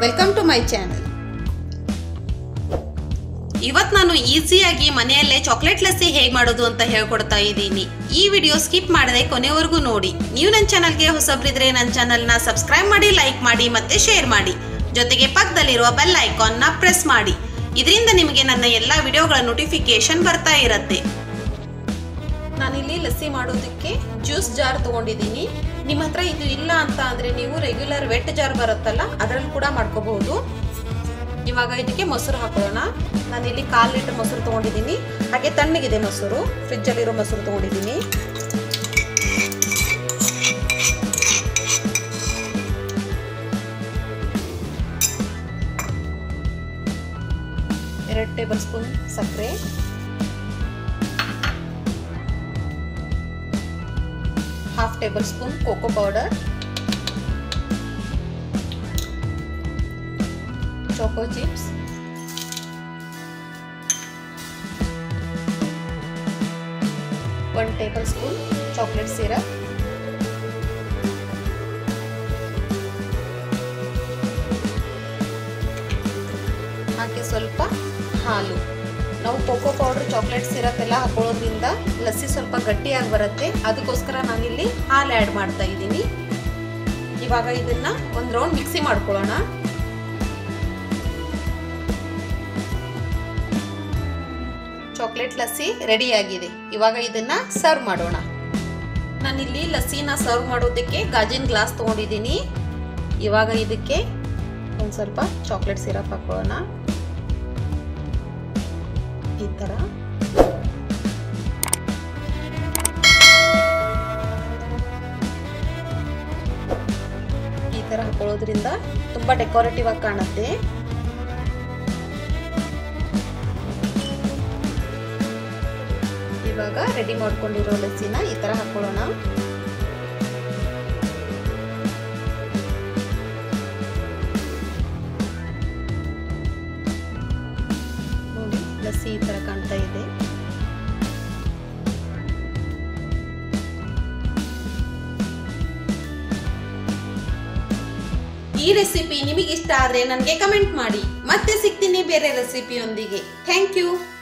welcome to my channel ಇವತ್ತು ನಾನು ಈಸಿಯಾಗಿ ಮನೆಯಲ್ಲೇ ಚಾಕ್ಲೇಟ್ ಲಸ್ಸಿ ಹೇಗೆ ಮಾಡೋದು ಅಂತ ಹೇಳ್ಕೊಡ್ತಾ ಇದ್ದೀನಿ ಈ ವಿಡಿಯೋ ಸ್ಕಿಪ್ ಮಾಡದೆ ಕೊನೆವರೆಗೂ ನೋಡಿ ನೀವು ನನ್ನ ಚಾನಲ್ಗೆ ಹೊಸಬ್ರಿದ್ರೆ ನನ್ನ ಚಾನಲ್ನ ಸಬ್ಸ್ಕ್ರೈಬ್ ಮಾಡಿ ಲೈಕ್ ಮಾಡಿ ಮತ್ತೆ ಶೇರ್ ಮಾಡಿ ಜೊತೆಗೆ ಪಕ್ಕದಲ್ಲಿರುವ ಬೆಲ್ ಐಕಾನ್ನ ಪ್ರೆಸ್ ಮಾಡಿ ಇದರಿಂದ ನಿಮಗೆ ನನ್ನ ಎಲ್ಲ ವಿಡಿಯೋಗಳ ನೋಟಿಫಿಕೇಶನ್ ಬರ್ತಾ ಇರುತ್ತೆ ನಾನಿಲ್ಲಿ ಲಸ್ಸಿ ಮಾಡೋದಕ್ಕೆ ಜ್ಯೂಸ್ ಜಾರ್ ತಗೊಂಡಿದ್ದೀನಿ ನಿಮ್ಮ ಹತ್ರ ಇದು ಇಲ್ಲ ಅಂತ ಅಂದ್ರೆ ನೀವು ರೆಗ್ಯುಲರ್ ವೆಟ್ ಜಾರ್ ಬರುತ್ತಲ್ಲ ಅದರಲ್ಲಿ ಕೂಡ ಮಾಡ್ಕೋಬಹುದು ಇವಾಗ ಇದಕ್ಕೆ ಮೊಸರು ಹಾಕೊಳ್ಳೋಣ ನಾನಿಲ್ಲಿ ಕಾಲು ಲೀಟರ್ ಮೊಸರು ತಗೊಂಡಿದ್ದೀನಿ ಹಾಗೆ ತಣ್ಣಗಿದೆ ಮೊಸರು ಫ್ರಿಜ್ಜಲ್ಲಿರೋ ಮೊಸರು ತಗೊಂಡಿದ್ದೀನಿ ಎರಡು ಟೇಬಲ್ ಸ್ಪೂನ್ ಸಕ್ಕರೆ half tablespoon cocoa powder choco chips one tablespoon chocolate syrup ಹಾಗೆ ಸ್ವಲ್ಪ ಹಾಲು ನಾವು ಕೋಕೋ ಪೌಡರ್ ಚಾಕ್ಲೇಟ್ ಸಿರಪ್ ಎಲ್ಲ ಹಾಕೊಳ್ಳೋದ್ರಿಂದ ಲಸ್ಸಿ ಸ್ವಲ್ಪ ಗಟ್ಟಿಯಾಗಿ ಬರುತ್ತೆ ಅದಕ್ಕೋಸ್ಕರ ನಾನಿಲ್ಲಿ ಹಾಲು ಆ್ಯಡ್ ಮಾಡ್ತಾ ಇದ್ದೀನಿ ಇವಾಗ ಇದನ್ನ ಒಂದು ರೌಂಡ್ ಮಿಕ್ಸಿ ಮಾಡ್ಕೊಳ್ಳೋಣ ಚಾಕ್ಲೇಟ್ ಲಸ್ಸಿ ರೆಡಿ ಆಗಿದೆ ಇವಾಗ ಇದನ್ನ ಸರ್ವ್ ಮಾಡೋಣ ನಾನಿಲ್ಲಿ ಲಸ್ಸಿನ ಸರ್ವ್ ಮಾಡೋದಕ್ಕೆ ಗಾಜಿನ ಗ್ಲಾಸ್ ತಗೊಂಡಿದ್ದೀನಿ ಇವಾಗ ಇದಕ್ಕೆ ಒಂದು ಸ್ವಲ್ಪ ಚಾಕ್ಲೇಟ್ ಸಿರಪ್ ಹಾಕೊಳ್ಳೋಣ ಈ ಥರ ಈ ಥರ ಹಾಕೊಳ್ಳೋದ್ರಿಂದ ತುಂಬ ಡೆಕೋರೇಟಿವ್ ಆಗಿ ಕಾಣುತ್ತೆ ಇವಾಗ ರೆಡಿ ಮಾಡ್ಕೊಂಡಿರೋ ಲಸ್ಸಿನ ಈ ತರ ಹಾಕೊಳ್ಳೋಣ ನೋಡಿ ಲಸ್ಸಿ ಈ ತರ ಕಾಣ್ತಾ ಇದೆ ಈ ರೆಸಿಪಿ ನಿಮಗೆ ಇಷ್ಟ ಆದ್ರೆ ನನಗೆ ಕಮೆಂಟ್ ಮಾಡಿ ಮತ್ತೆ ಸಿಗ್ತೀನಿ ಬೇರೆ ರೆಸಿಪಿಯೊಂದಿಗೆ ಥ್ಯಾಂಕ್ ಯು